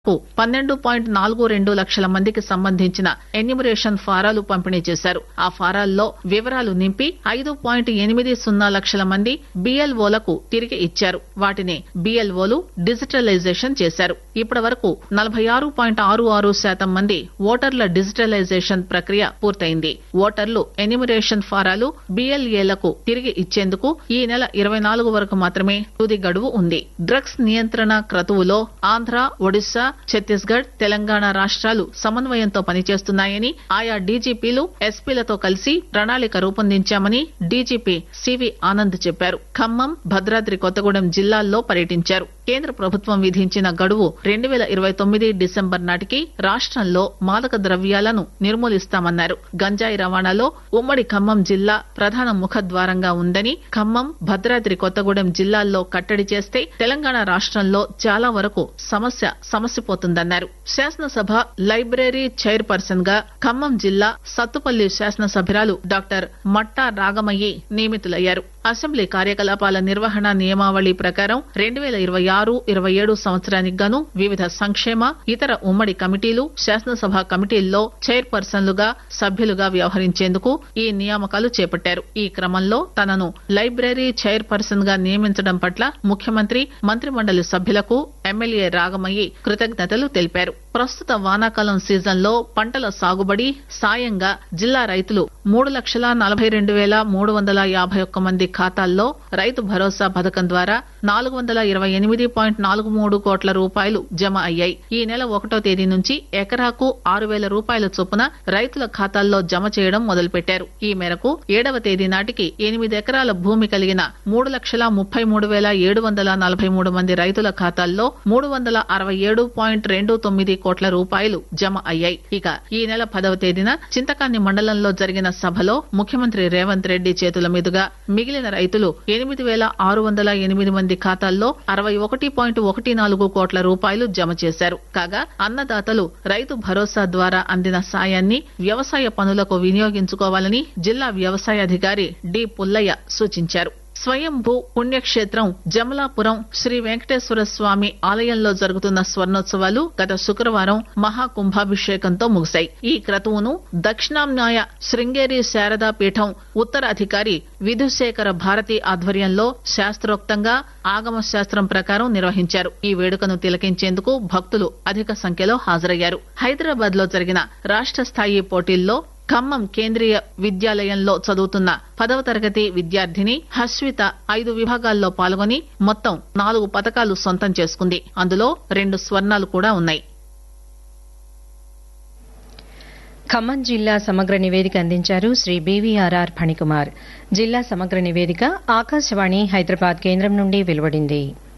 కు పన్నెండు పాయింట్ నాలుగు రెండు లక్షల మందికి సంబంధించిన ఎన్యూమరేషన్ ఫారాలు పంపిణీ చేశారు ఆ ఫారాల్లో వివరాలు నింపి ఐదు పాయింట్ ఎనిమిది సున్నా లక్షల మంది బిఎల్ఓలకు తిరిగి ఇచ్చారు వాటిని బిఎల్ఓలు డిజిటలైజేషన్ చేశారు ఇప్పటి వరకు నలభై ఆరు పాయింట్ ఆరు ఆరు శాతం మంది ఓటర్ల డిజిటలైజేషన్ ప్రక్రియ పూర్తయింది ఓటర్లు ఎన్యూమరేషన్ ఫారాలు బిఎల్ఏలకు తిరిగి ఇచ్చేందుకు ఈ నెల ఇరవై నాలుగు వరకు మాత్రమే తుది గడువు ఉంది డ్రగ్స్ నియంత్రణ క్రతువులో ఆంధ్ర ఒడిశా ఛత్తీస్గఢ్ తెలంగాణ రాష్ట్రాలు సమన్వయంతో పనిచేస్తున్నాయని ఆయా డీజీపీలు ఎస్పీలతో కలిసి ప్రణాళిక రూపొందించామని డీజీపీ సివి ఆనంద్ చెప్పారు ఖమ్మం భద్రాద్రి కొత్తగూడెం జిల్లాల్లో పర్యటించారు కేంద్ర ప్రభుత్వం విధించిన గడువు రెండు పేల ఇరవై తొమ్మిది డిసెంబర్ నాటికి రాష్టంలో మాదక ద్రవ్యాలను నిర్మూలిస్తామన్నారు గంజాయి రవాణాలో ఉమ్మడి ఖమ్మం జిల్లా ప్రధాన ముఖద్వారంగా ఉందని ఖమ్మం భద్రాద్రి కొత్తగూడెం జిల్లాల్లో కట్టడి చేస్తే తెలంగాణ రాష్టంలో చాలా వరకు సమస్య సమసిపోతుందన్నారు శాసనసభ లైబ్రరీ చైర్పర్సన్ గా ఖమ్మం జిల్లా సత్తుపల్లి శాసనసభ్యురాలు డాక్టర్ మట్టా రాగమయ్యి నియమితులయ్యారు అసెంబ్లీ కార్యకలాపాల నిర్వహణ నియమావళి ప్రకారం రెండు పేల ఇరవై ఆరు ఇరవై ఏడు సంవత్సరానికి గాను వివిధ సంక్షేమ ఇతర ఉమ్మడి కమిటీలు శాసనసభ కమిటీల్లో చైర్పర్సన్లుగా సభ్యులుగా వ్యవహరించేందుకు ఈ నియామకాలు చేపట్టారు ఈ క్రమంలో తనను లైబ్రరీ చైర్పర్సన్ గా నియమించడం పట్ల ముఖ్యమంత్రి మంత్రిమండలి సభ్యులకు ఎమ్మెల్యే రాగమయ్యి కృతజ్ఞతలు తెలిపారు ప్రస్తుత వానాకాలం సీజన్ లో పంటల సాగుబడి సాయంగా జిల్లా రైతులు మూడు లక్షల నలభై రెండు వేల మూడు వందల యాభై ఒక్క మంది ఖాతాల్లో రైతు భరోసా పథకం ద్వారా నాలుగు వందల ఇరవై ఎనిమిది పాయింట్ నాలుగు మూడు కోట్ల రూపాయలు జమ అయ్యాయి ఈ నెల ఒకటో తేదీ నుంచి ఎకరాకు ఆరు వేల రూపాయల చొప్పున రైతుల ఖాతాల్లో జమ చేయడం మొదలుపెట్టారు ఈ మేరకు ఏడవ తేదీ నాటికి ఎనిమిది ఎకరాల భూమి కలిగిన మూడు లక్షల ముప్పై మూడు వేల ఏడు వందల నలభై మూడు మంది రైతుల ఖాతాల్లో మూడు వందల అరవై ఏడు పాయింట్ రెండు తొమ్మిది కోట్ల రూపాయలు జమ అయ్యాయి ఇక ఈ నెల పదవ తేదీన చింతకాన్ని మండలంలో జరిగిన సభలో ముఖ్యమంత్రి రేవంత్ రెడ్డి చేతుల మీదుగా మిగిలిన రైతులు ఎనిమిది వేల ఆరు వందల ఎనిమిది మంది ఖాతాల్లో అరవై ఒకటి పాయింట్ ఒకటి నాలుగు కోట్ల రూపాయలు జమ చేశారు కాగా అన్నదాతలు రైతు భరోసా ద్వారా అందిన సాయాన్ని వ్యవసాయ పనులకు వినియోగించుకోవాలని జిల్లా వ్యవసాయ అధికారి డి పుల్లయ్య సూచించారు స్వయంభూ పుణ్యక్షేత్రం జమలాపురం శ్రీ వెంకటేశ్వర స్వామి ఆలయంలో జరుగుతున్న స్వర్ణోత్సవాలు గత శుక్రవారం మహాకుంభాభిషేకంతో ముగిశాయి ఈ క్రతువును దక్షిణామ్నాయ శృంగేరి శారదా పీఠం ఉత్తరాధికారి విధుశేఖర భారతి ఆధ్వర్యంలో శాస్త్రోక్తంగా ఆగమ శాస్త్రం ప్రకారం నిర్వహించారు ఈ వేడుకను తిలకించేందుకు భక్తులు అధిక సంఖ్యలో హాజరయ్యారు హైదరాబాద్ లో జరిగిన రాష్ట స్థాయి పోటీల్లో ఖమ్మం కేంద్రీయ విద్యాలయంలో చదువుతున్న పదవ తరగతి విద్యార్థిని హస్విత ఐదు విభాగాల్లో పాల్గొని మొత్తం నాలుగు పతకాలు సొంతం చేసుకుంది అందులో రెండు స్వర్ణాలు కూడా ఉన్నాయి ఖమ్మం జిల్లా సమగ్ర నివేదిక అందించారు శ్రీ బీవీఆర్ఆర్ ఫణికుమార్ జిల్లా సమగ్ర నివేదిక ఆకాశవాణి హైదరాబాద్ కేంద్రం నుండి వెలువడింది